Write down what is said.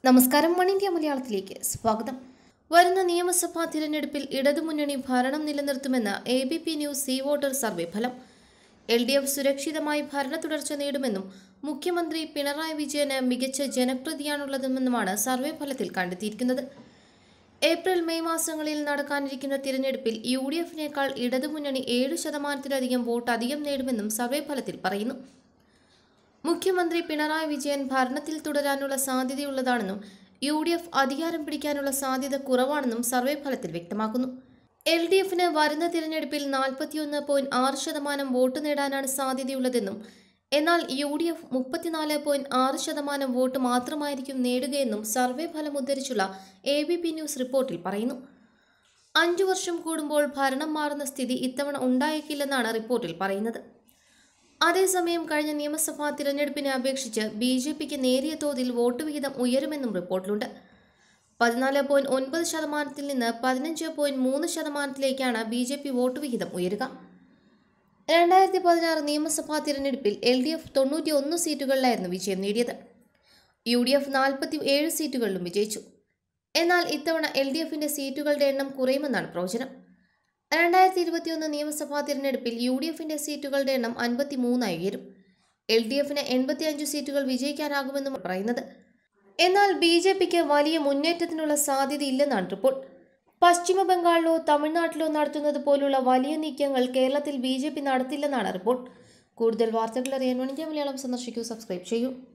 നമസ്കാരം one India മലയാളത്തിലേക്ക് സ്വാഗതം വരുന്ന നിയമസഭാ തിരഞ്ഞെടുപ്പിൽ ഇടതുമുന്നണി ഭരണം നിലനിർത്തുമെന്ന് A B P News C Voter survey ഫലം എൽ ഡി എഫ് സുരക്ഷിതമായി ഭരണ തുടർച്ച നേടുമെന്നും മുഖ്യമന്ത്രി പിണറായി വിജയന് മികച്ച ജനപ്രതിയാണുള്ളതെന്നുമാണ് സർവേ ഫലത്തിൽ കണ്ടെത്തിയിരിക്കുന്നത് ഏപ്രിൽ മെയ് മാസങ്ങളിൽ നടക്കാനിരിക്കുന്ന തിരഞ്ഞെടുപ്പിൽ യു ഡി എഫിനേക്കാൾ ഇടതുമുന്നണി ഏഴ് ശതമാനത്തിലധികം വോട്ട് അധികം നേടുമെന്നും സർവേ ഫലത്തിൽ പറയുന്നു മുഖ്യമന്ത്രി പിണറായി വിജയൻ ഭരണത്തിൽ തുടരാനുള്ള സാധ്യതയുള്ളതാണെന്നും യു ഡി എഫ് അധികാരം പിടിക്കാനുള്ള സാധ്യത കുറവാണെന്നും സർവേ ഫലത്തിൽ വ്യക്തമാക്കുന്നു എൽ ഡി എഫിന് വരുന്ന തിരഞ്ഞെടുപ്പിൽ നാൽപ്പത്തിയൊന്ന് പോയിന്റ് ആറ് ശതമാനം വോട്ട് നേടാനാണ് സാധ്യതയുള്ളതെന്നും എന്നാൽ യു ഡി എഫ് മുപ്പത്തിനാല് പോയിന്റ് ആറ് ശതമാനം വോട്ട് മാത്രമായിരിക്കും നേടുകയെന്നും സർവേ ഫലം ഉദ്ധരിച്ചുള്ള എ ബി പി ന്യൂസ് റിപ്പോർട്ടിൽ പറയുന്നു അഞ്ചു വർഷം കൂടുമ്പോൾ ഭരണം മാറുന്ന സ്ഥിതി ഇത്തവണ ഉണ്ടായേക്കില്ലെന്നാണ് റിപ്പോർട്ടിൽ പറയുന്നത് അതേസമയം കഴിഞ്ഞ നിയമസഭാ തിരഞ്ഞെടുപ്പിനെ അപേക്ഷിച്ച് ബി ജെ പിക്ക് നേരിയ തോതിൽ വോട്ട് വിഹിതം ഉയരുമെന്നും റിപ്പോർട്ടിലുണ്ട് പതിനാല് പോയിന്റ് ഒൻപത് ശതമാനത്തിൽ നിന്ന് പതിനഞ്ച് പോയിന്റ് മൂന്ന് ശതമാനത്തിലേക്കാണ് ബി ജെ പി വോട്ട് വിഹിതം ഉയരുക രണ്ടായിരത്തി പതിനാറ് നിയമസഭാ തിരഞ്ഞെടുപ്പിൽ എൽ ഡി എഫ് തൊണ്ണൂറ്റി ഒന്ന് സീറ്റുകളിലായിരുന്നു വിജയം നേടിയത് യു ഡി എഫ് നാൽപ്പത്തി ഏഴ് സീറ്റുകളിലും വിജയിച്ചു എന്നാൽ ഇത്തവണ എൽ ഡി എഫിന്റെ സീറ്റുകളുടെ എണ്ണം കുറയുമെന്നാണ് പ്രവചനം രണ്ടായിരത്തി ഇരുപത്തിയൊന്ന് നിയമസഭാ തിരഞ്ഞെടുപ്പിൽ യു ഡി എഫിന്റെ സീറ്റുകളുടെ എണ്ണം അൻപത്തി മൂന്നായി ഉയരും എൽ ഡി എഫിന് എൺപത്തിയഞ്ച് സീറ്റുകൾ വിജയിക്കാനാകുമെന്നും പറയുന്നത് എന്നാൽ ബി ജെ പിക്ക് വലിയ മുന്നേറ്റത്തിനുള്ള സാധ്യതയില്ലെന്നാണ് റിപ്പോർട്ട് പശ്ചിമ ബംഗാളിലോ തമിഴ്നാട്ടിലോ നടത്തുന്നത് പോലുള്ള വലിയ നീക്കങ്ങൾ കേരളത്തിൽ ബി ജെ പി നടത്തില്ലെന്നാണ് റിപ്പോർട്ട് കൂടുതൽ വാർത്തകൾ അറിയാൻ വണിജ്യ മലയാളം സന്ദർശിക്കൂ സബ്സ്ക്രൈബ് ചെയ്യൂ